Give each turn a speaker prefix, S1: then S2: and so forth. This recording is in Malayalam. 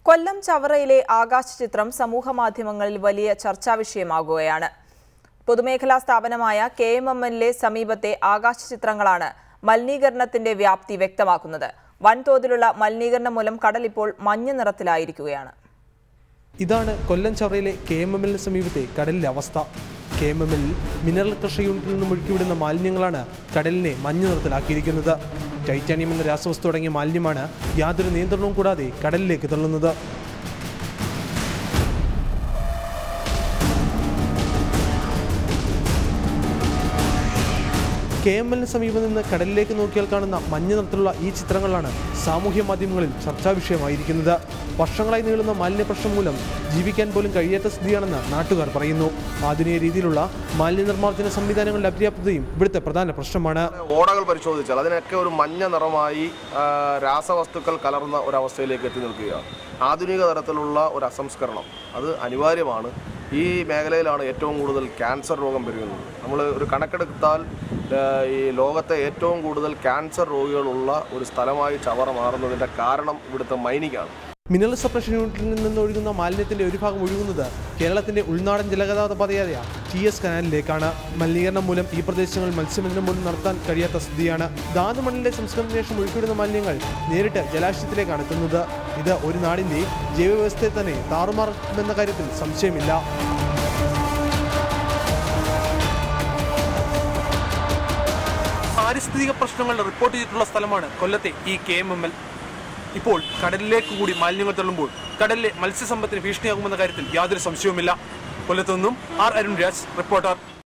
S1: കൊല്ലം ചവറയിലെ ആകാശ ചിത്രം സമൂഹ മാധ്യമങ്ങളിൽ വലിയ ചർച്ചാ വിഷയമാകുകയാണ് പൊതുമേഖലാ സ്ഥാപനമായ കെ എം എം എല്ലിലെ സമീപത്തെ ആകാശ ചിത്രങ്ങളാണ് മലിനീകരണത്തിന്റെ വ്യാപ്തി വ്യക്തമാക്കുന്നത് വൻതോതിലുള്ള മലിനീകരണം മൂലം കടൽ ഇപ്പോൾ മഞ്ഞ നിറത്തിലായിരിക്കുകയാണ്
S2: ഇതാണ് കൊല്ലം ചവറയിലെ കെ എം എം എല്ലിന് സമീപത്തെ കടലിലെ അവസ്ഥ കെ എം എം എല്ലിൽ മിനറൽ കൃഷി യൂണിറ്റിൽ നിന്നും ഒഴുക്കിവിടുന്ന മാലിന്യങ്ങളാണ് കടലിനെ മഞ്ഞ നിറത്തിലാക്കിയിരിക്കുന്നത് ടൈറ്റാനിയം എന്ന രാസവസ്തു അടങ്ങിയ മാലിന്യമാണ് യാതൊരു നിയന്ത്രണവും കൂടാതെ കടലിലേക്ക് തള്ളുന്നത് കെ എം എല്ലിന് സമീപം നിന്ന് കടലിലേക്ക് നോക്കിയാൽ കാണുന്ന മഞ്ഞ നിറത്തിലുള്ള ഈ ചിത്രങ്ങളാണ് സാമൂഹ്യ മാധ്യമങ്ങളിൽ ചർച്ചാ വിഷയമായിരിക്കുന്നത് വർഷങ്ങളായി നീളുന്ന മാലിന്യ പ്രശ്നം മൂലം ജീവിക്കാൻ പോലും കഴിയാത്ത സ്ഥിതിയാണെന്ന് നാട്ടുകാർ പറയുന്നു ആധുനിക രീതിയിലുള്ള മാലിന്യ നിർമ്മാർജ്ജന സംവിധാനങ്ങളുടെ അപര്യാപ്തതയും ഇവിടുത്തെ പ്രധാന പ്രശ്നമാണ്
S3: ഓടകൾ പരിശോധിച്ചാൽ അതിനൊക്കെ ഒരു മഞ്ഞ നിറമായി ആ, രാസവസ്തുക്കൾ കലർന്ന ഒരവസ്ഥയിലേക്ക് എത്തി നിൽക്കുകയാണ് ആധുനിക തരത്തിലുള്ള ഒരു അസംസ്കരണം അത് അനിവാര്യമാണ് ഈ മേഖലയിലാണ് ഏറ്റവും കൂടുതൽ ക്യാൻസർ രോഗം പെരുകുന്നത് നമ്മൾ ഒരു കണക്കെടുത്താൽ ആ, ഈ ലോകത്തെ ഏറ്റവും കൂടുതൽ ക്യാൻസർ രോഗികളുള്ള ഒരു സ്ഥലമായി ചവറ മാറുന്നതിൻ്റെ കാരണം ഇവിടുത്തെ മൈനിങ്ങാണ്
S2: മിനറൽ സപ്രഷൻ യൂണിറ്റിൽ നിന്ന് ഒഴുകുന്ന മാലിന്യത്തിന്റെ ഒരു ഭാഗം ഒഴുകുന്നത് കേരളത്തിന്റെ ഉൾനാടൻ ജലഗതാഗത പാതയായ ടി എസ് കനാലിലേക്കാണ് മലിനീകരണം മൂലം ഈ പ്രദേശങ്ങളിൽ മത്സ്യബന്ധനം പോലും നടത്താൻ കഴിയാത്ത സ്ഥിതിയാണ് ധാതുമണ്ണിലെ സംസ്കരണത്തിന് ശേഷം ഒഴുക്കിവിടുന്ന മാലിന്യങ്ങൾ നേരിട്ട് ജലാശയത്തിലേക്കാണ് എത്തുന്നത് ഇത് ഒരു നാടിന്റെ ജൈവവ്യവസ്ഥയെ തന്നെ താറുമാറുമെന്ന കാര്യത്തിൽ സംശയമില്ല പാരിസ്ഥിതിക പ്രശ്നങ്ങൾ റിപ്പോർട്ട് ചെയ്തിട്ടുള്ള സ്ഥലമാണ് കൊല്ലത്തെ ഈ കെ എം എം എൽ ഇപ്പോൾ കടലിലേക്ക് കൂടി മാലിന്യങ്ങൾ തള്ളുമ്പോൾ കടലിലെ മത്സ്യസമ്പത്തിന് ഭീഷണിയാകുമെന്ന കാര്യത്തിൽ യാതൊരു സംശയവുമില്ല കൊല്ലത്തു നിന്നും ആർ അരുൺ രാജ് റിപ്പോർട്ടർ